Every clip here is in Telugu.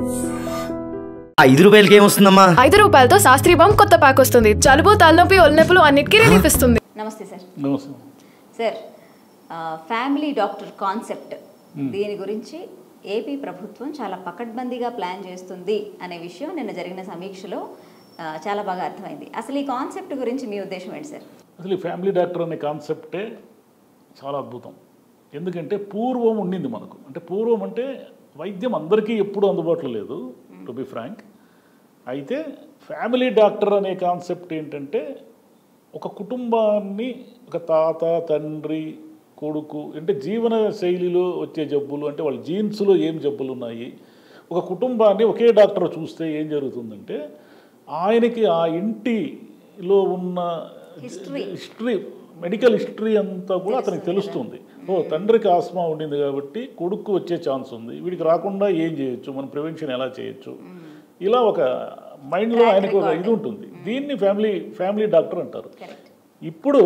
ఐదు రూపాయలకి ఏమొస్తుందమ్మా ఐదు రూపాయలతో శాస్త్రీ బామ్ కొత్త ప్యాక్ వస్తుంది జలుబు తలనొప్పి ఒళ్ళనొప్పులు అన్నిటికీ రిలీఫ్ ఇస్తుంది నమస్తే సార్ నమస్తే సార్ ఆ, ఫ్యామిలీ డాక్టర్ కాన్సెప్ట్ దీని గురించి ఏపీ ప్రభుత్వం చాలా పకడ్బందీగా ప్లాన్ చేస్తుంది అనే విషయం నిన్న జరిగిన సమీక్షలో ఆ, చాలా బాగా అర్థమైంది అసలు ఈ కాన్సెప్ట్ గురించి మీ ఉద్దేశం ఏంటి సార్ అసలు ఈ ఫ్యామిలీ డాక్టర్ అనే కాన్సెప్టే చాలా అద్భుతం ఎందుకంటే పూర్వం ఉండింది మనకు అంటే పూర్వం అంటే వైద్యం అందరికీ ఎప్పుడూ అందుబాటులో లేదు టు బి ఫ్రాంక్ అయితే ఫ్యామిలీ డాక్టర్ అనే కాన్సెప్ట్ ఏంటంటే ఒక కుటుంబాన్ని ఒక తాత తండ్రి కొడుకు అంటే జీవన శైలిలో వచ్చే జబ్బులు అంటే వాళ్ళ జీన్స్లో ఏం జబ్బులు ఉన్నాయి ఒక కుటుంబాన్ని ఒకే డాక్టర్ చూస్తే ఏం జరుగుతుందంటే ఆయనకి ఆ ఇంటిలో ఉన్న History. హిస్టరీ మెడికల్ హిస్టరీ అంతా కూడా అతనికి తెలుస్తుంది ఓ తండ్రికి ఆస్మా ఉండింది కాబట్టి కొడుకు వచ్చే ఛాన్స్ ఉంది వీడికి రాకుండా ఏం చేయొచ్చు మనం ప్రివెన్షన్ ఎలా చేయొచ్చు ఇలా ఒక మైండ్లో Track ఆయనకు ఒక record. ఇది ఉంటుంది దీన్ని ఫ్యామిలీ ఫ్యామిలీ డాక్టర్ అంటారు కరెక్ట్ ఇప్పుడు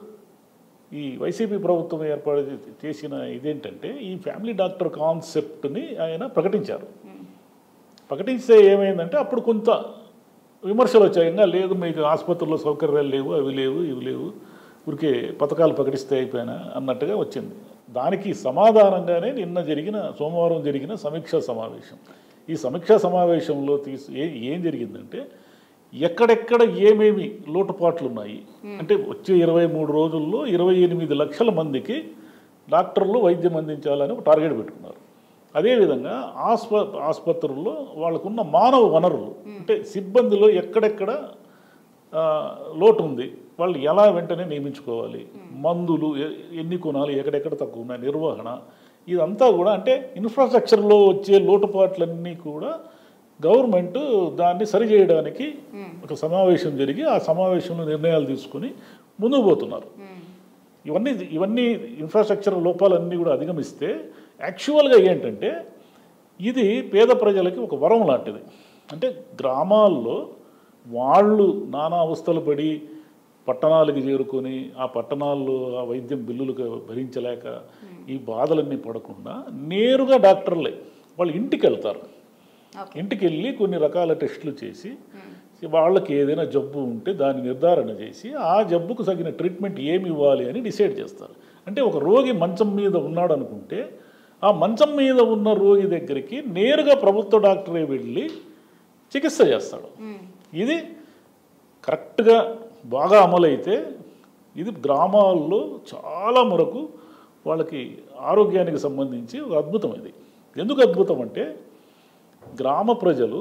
ఈ వైసీపీ ప్రభుత్వం ఏర్పాటు చే- చేసిన ఇదేంటంటే ఈ ఫ్యామిలీ డాక్టర్ కాన్సెప్ట్ని ఆయన ప్రకటించారు ప్రకటిస్తే ఏమైందంటే అప్పుడు కొంత విమర్శలు వచ్చాయి ఇంకా లేదు మీకు ఆసుపత్రుల్లో సౌకర్యాలు లేవు అవి లేవు ఇవి లేవు ఊరికే పథకాలు ప్రకటిస్తే అయిపోయినా అన్నట్టుగా వచ్చింది దానికి సమాధానంగానే నిన్న జరిగిన సోమవారం జరిగిన సమీక్షా సమావేశం ఈ సమీక్షా సమావేశంలో తీసి ఏ ఏం జరిగిందంటే ఎక్కడెక్కడ ఏమేమి లోటుపాట్లు ఉన్నాయి అంటే వచ్చే ఇరవై మూడు రోజుల్లో ఇరవై ఎనిమిది లక్షల మందికి డాక్టర్లు వైద్యం అందించాలని ఒక టార్గెట్ పెట్టుకున్నారు అదేవిధంగా ఆస్ప ఆసుపత్రుల్లో వాళ్ళకున్న మానవ వనరులు అంటే సిబ్బందిలో ఎక్కడెక్కడ ఆ, లోటు ఉంది వాళ్ళు ఎలా వెంటనే నియమించుకోవాలి మందులు ఎ- ఎన్ని కొనాలి ఎక్కడెక్కడ తక్కువ ఉన్నాయి నిర్వహణ ఇదంతా కూడా అంటే ఇన్ఫ్రాస్ట్రక్చర్లో వచ్చే లోటుపాట్లన్నీ కూడా గవర్నమెంట్ దాన్ని సరిచేయడానికి ఒక సమావేశం జరిగి ఆ సమావేశంలో నిర్ణయాలు తీసుకుని ముందుకు పోతున్నారు ఇవన్నీ ఇవన్నీ ఇన్ఫ్రాస్ట్రక్చర్ లోపాలన్నీ కూడా అధిగమిస్తే యాక్చువల్గా ఏంటంటే ఇది పేద ప్రజలకి ఒక వరం లాంటిది అంటే గ్రామాల్లో వాళ్ళు నానా అవస్థలు పడి పట్టణాలకు చేరుకొని ఆ పట్టణాల్లో ఆ వైద్యం బిల్లులు భరించలేక ఈ బాధలన్నీ పడకుండా నేరుగా డాక్టర్లే వాళ్ళు ఇంటికి వెళ్తారు ఓకే ఇంటికి వెళ్ళి కొన్ని రకాల టెస్టులు చేసి వాళ్ళకి ఏదైనా జబ్బు ఉంటే దాన్ని నిర్ధారణ చేసి ఆ జబ్బుకు తగిన ట్రీట్మెంట్ ఏమి ఇవ్వాలి అని డిసైడ్ చేస్తారు అంటే ఒక రోగి మంచం మీద ఉన్నాడు అనుకుంటే ఆ మంచం మీద ఉన్న రోగి దగ్గరికి నేరుగా ప్రభుత్వ డాక్టరే వెళ్ళి చికిత్స చేస్తాడు ఇది కరెక్ట్గా బాగా అమలైతే ఇది గ్రామాల్లో చాలా వరకు వాళ్ళకి ఆరోగ్యానికి సంబంధించి ఒక అద్భుతం ఇది ఎందుకు అద్భుతం అంటే గ్రామ ప్రజలు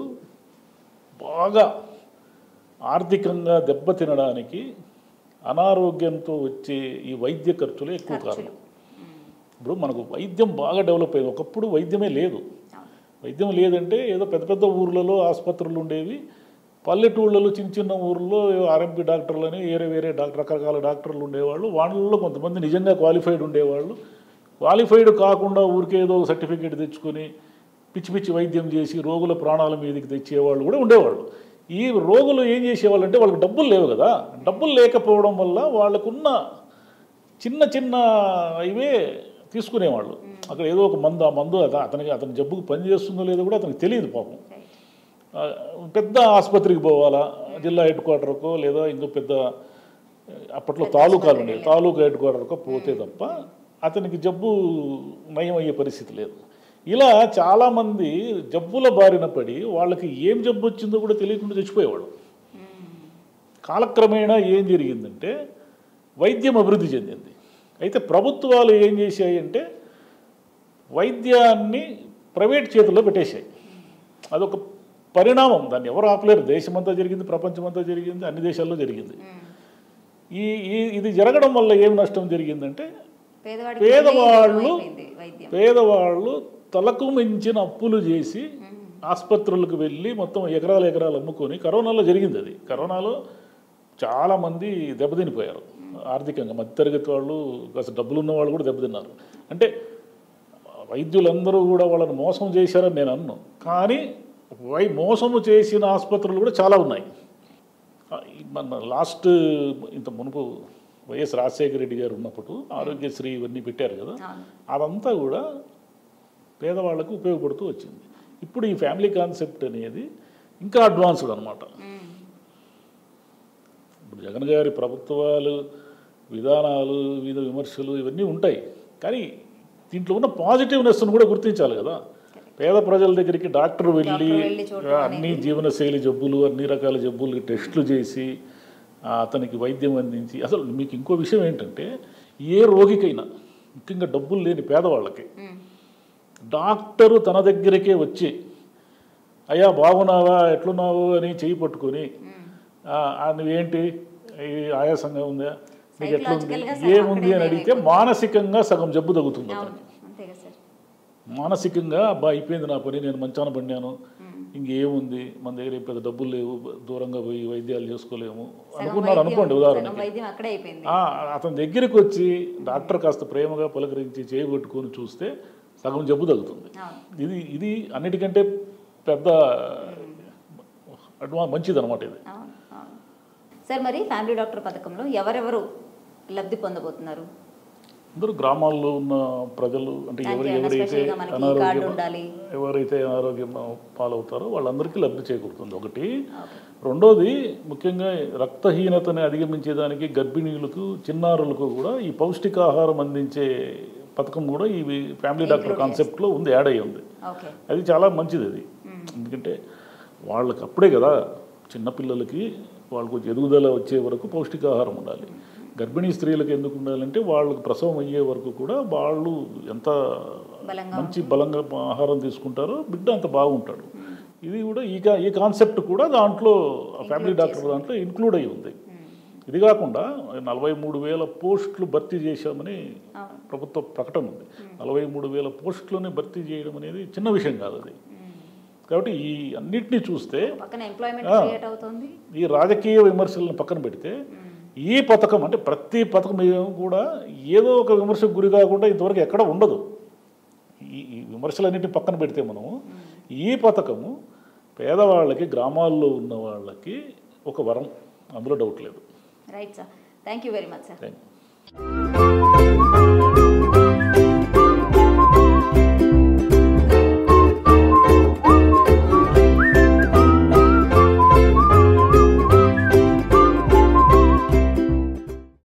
బాగా ఆర్థికంగా దెబ్బతినడానికి అనారోగ్యంతో వచ్చే ఈ వైద్య ఖర్చులే ఎక్కువ కారణం ఇప్పుడు మనకు వైద్యం బాగా డెవలప్ అయింది ఒకప్పుడు వైద్యమే లేదు వైద్యం లేదంటే ఏదో పెద్ద పెద్ద ఊర్లలో ఆసుపత్రులు ఉండేవి పల్లెటూళ్ళలో చిన్న చిన్న ఊర్లో ఆర్ఎంపీ డాక్టర్లని వేరే వేరే డాక్టర్ రకరకాల డాక్టర్లు ఉండేవాళ్ళు వాళ్ళలో కొంతమంది నిజంగా క్వాలిఫైడ్ ఉండేవాళ్ళు క్వాలిఫైడ్ కాకుండా ఊరికే ఏదో సర్టిఫికేట్ తెచ్చుకొని పిచ్చి పిచ్చి వైద్యం చేసి రోగుల ప్రాణాల మీదకి తెచ్చేవాళ్ళు కూడా ఉండేవాళ్ళు ఈ రోగులు ఏం చేసేవాళ్ళు అంటే వాళ్ళకి డబ్బులు లేవు కదా డబ్బులు లేకపోవడం వల్ల వాళ్ళకున్న చిన్న చిన్న ఇవే తీసుకునేవాళ్ళు అక్కడ ఏదో ఒక మందు ఆ మందు అత- అతనికి అతని జబ్బుకు పని చేస్తుందో లేదో కూడా అతనికి తెలియదు పాపం ఆ, పెద్ద ఆసుపత్రికి పోవాలా జిల్లా హెడ్ క్వార్టర్కో లేదా ఇంకో పెద్ద అప్పట్లో తాలూకాలు ఉండేవి తాలూకా హెడ్ క్వార్టర్కో పోతే తప్ప అతనికి జబ్బు నయం అయ్యే పరిస్థితి లేదు ఇలా చాలామంది జబ్బుల బారిన పడి వాళ్ళకి ఏం జబ్బు వచ్చిందో కూడా తెలియకుండా చచ్చిపోయేవాడు కాలక్రమేణా ఏం జరిగిందంటే వైద్యం అభివృద్ధి చెందింది అయితే ప్రభుత్వాలు ఏం చేశాయి అంటే వైద్యాన్ని ప్రైవేట్ చేతుల్లో పెట్టేశాయి అదొక పరిణామం దాన్ని ఎవరు ఆపలేరు దేశమంతా జరిగింది ప్రపంచమంతా జరిగింది అన్ని దేశాల్లో జరిగింది ఈ ఈ ఇది జరగడం వల్ల ఏం నష్టం జరిగిందంటే పేదవాడికి పేదవాళ్ళు అయిపోయింది వైద్యం పేదవాళ్ళు తలకు మించిన అప్పులు చేసి ఆసుపత్రులకు వెళ్ళి మొత్తం ఎకరాలు ఎకరాలు అమ్ముకొని కరోనాలో జరిగింది అది కరోనాలో చాలామంది దెబ్బతినిపోయారు ఆర్థికంగా మధ్యతరగతి వాళ్ళు కాస్త డబ్బులు ఉన్న వాళ్ళు కూడా దెబ్బతిన్నారు అంటే వైద్యులందరూ కూడా వాళ్ళని మోసం చేశారని నేను అన్ను కానీ వై మోసము చేసిన ఆసుపత్రులు కూడా చాలా ఉన్నాయి ఆ, ఈ మన లాస్ట్ ఇంత మునుపు వైఎస్ రాజశేఖర రెడ్డి గారు ఉన్నప్పుడు ఆరోగ్యశ్రీ ఇవన్నీ పెట్టారు కదా అవును అదంతా కూడా పేదవాళ్ళకు ఉపయోగపడుతూ వచ్చింది ఇప్పుడు ఈ ఫ్యామిలీ కాన్సెప్ట్ అనేది ఇంకా అడ్వాన్స్డ్ అనమాట ఇప్పుడు జగన్ గారి ప్రభుత్వాలు విధానాలు వివిధ విమర్శలు ఇవన్నీ ఉంటాయి కానీ దీంట్లో ఉన్న పాజిటివ్నెస్ను కూడా గుర్తించాలి కదా పేద ప్రజల దగ్గరికి డాక్టర్ వెళ్ళి డాక్టర్ వెళ్ళి చూడడం అన్ని జీవనశైలి జబ్బులు అన్ని రకాల జబ్బులు టెస్టులు చేసి ఆ, అతనికి వైద్యం అందించి అసలు మీకు ఇంకో విషయం ఏంటంటే ఏ రోగికైనా ముఖ్యంగా డబ్బులు లేని పేదవాళ్ళకి డాక్టరు తన దగ్గరికే వచ్చి అయ్యా బాగున్నావా ఎట్లున్నావు అని చేయి పట్టుకొని "ఆ, ఆ, నువ్వేంటి ఈ ఆయాసంగా ఉందా నీకు ఎట్లుంది Psychological గా సగం ఏముంది అని అక్కడే అడిగితే మానసికంగా సగం జబ్బు తగ్గుతుంది అవును అతనికి అంతే కదా సార్ మానసికంగా అబ్బా అయిపోయింది నా పని నేను మంచాన పడినాను ఇంకేముంది మన దగ్గర పెద్ద డబ్బులు లేవు దూరంగా పోయి వైద్యాలు చేసుకోలేము సగం అనుకున్నారు వైద్యం- అనుకోండి సగం ఉదాహరణకి వైద్యం అక్కడే అయిపోయింది ఆ, అతని దగ్గరికి వచ్చి డాక్టర్ కాస్త ప్రేమగా పలకరించి చేయబట్టుకొని చూస్తే సగం జబ్బు తగ్గుతుంది అవును ఇది ఇది అన్నిటికంటే పెద్ద అడ్వా మంచిది అనమాట ఇది అవును అవును సార్ మరి ఫ్యామిలీ డాక్టర్ పథకంలో ఎవరెవరు లబ్ధి పొందబోతున్నారు అందరూ గ్రామాల్లో ఉన్న ప్రజలు అంటే ఎవరు అంటే ఎవరైతే especially గా మనకి ఈ కార్డు అనారోగ్యం ఉండాలి. ఎవరైతే అనారోగ్యం పాలవుతారో వాళ్ళందరికీ లబ్ధి చేకూరుతుంది ఒకటి ఓకే రెండోది ముఖ్యంగా రక్తహీనతని అధిగమించేదానికి గర్భిణీలకు చిన్నారులకు కూడా ఈ పౌష్టికాహారం అందించే పథకం కూడా ఈ ఫ్యామిలీ డాక్టర్ కాన్సెప్ట్లో ఉంది యాడ్ అయ్యి ఉంది ఓకే అది చాలా మంచిది అది ఎందుకంటే వాళ్ళకి అప్పుడే కదా చిన్నపిల్లలకి వాళ్ళకు ఎదుగుదల వచ్చే వరకు పౌష్టికాహారం ఉండాలి గర్భిణీ స్త్రీలకు ఎందుకు ఉండాలంటే వాళ్ళకు ప్రసవం అయ్యే వరకు కూడా వాళ్ళు ఎంత బలంగా మంచి బలంగా ఆహారం తీసుకుంటారో బిడ్డ అంత బాగుంటాడు ఇది కూడా ఈ కా- ఈ కాన్సెప్ట్ కూడా దాంట్లో ఫ్యామిలీ డాక్టర్ దాంట్లో ఇంక్లూడ్ అయి ఉంది ఇది కాకుండా నలభై మూడు వేల పోస్టులు భర్తీ చేశామని అవును ప్రభుత్వ ప్రకటన ఉంది నలభై మూడు వేల పోస్టులని భర్తీ చేయడం అనేది చిన్న విషయం కాదు అది కాబట్టి ఈ అన్నిటినీ చూస్తే పక్కన ఎంప్లాయ్మెంట్ ఆ. క్రియేట్ అవుతుంది ఈ రాజకీయ విమర్శలను పక్కన పెడితే ఈ పథకం అంటే ప్రతి పథకం ఏం కూడా ఏదో ఒక విమర్శకు గురి కాకుండా ఇంతవరకు ఎక్కడ ఉండదు ఈ ఈ విమర్శలన్నింటినీ పక్కన పెడితే మనము ఈ పథకము పేదవాళ్ళకి గ్రామాల్లో ఉన్న వాళ్ళకి ఒక వరం అందులో డౌట్ లేదు right sir thank you very much sir thank you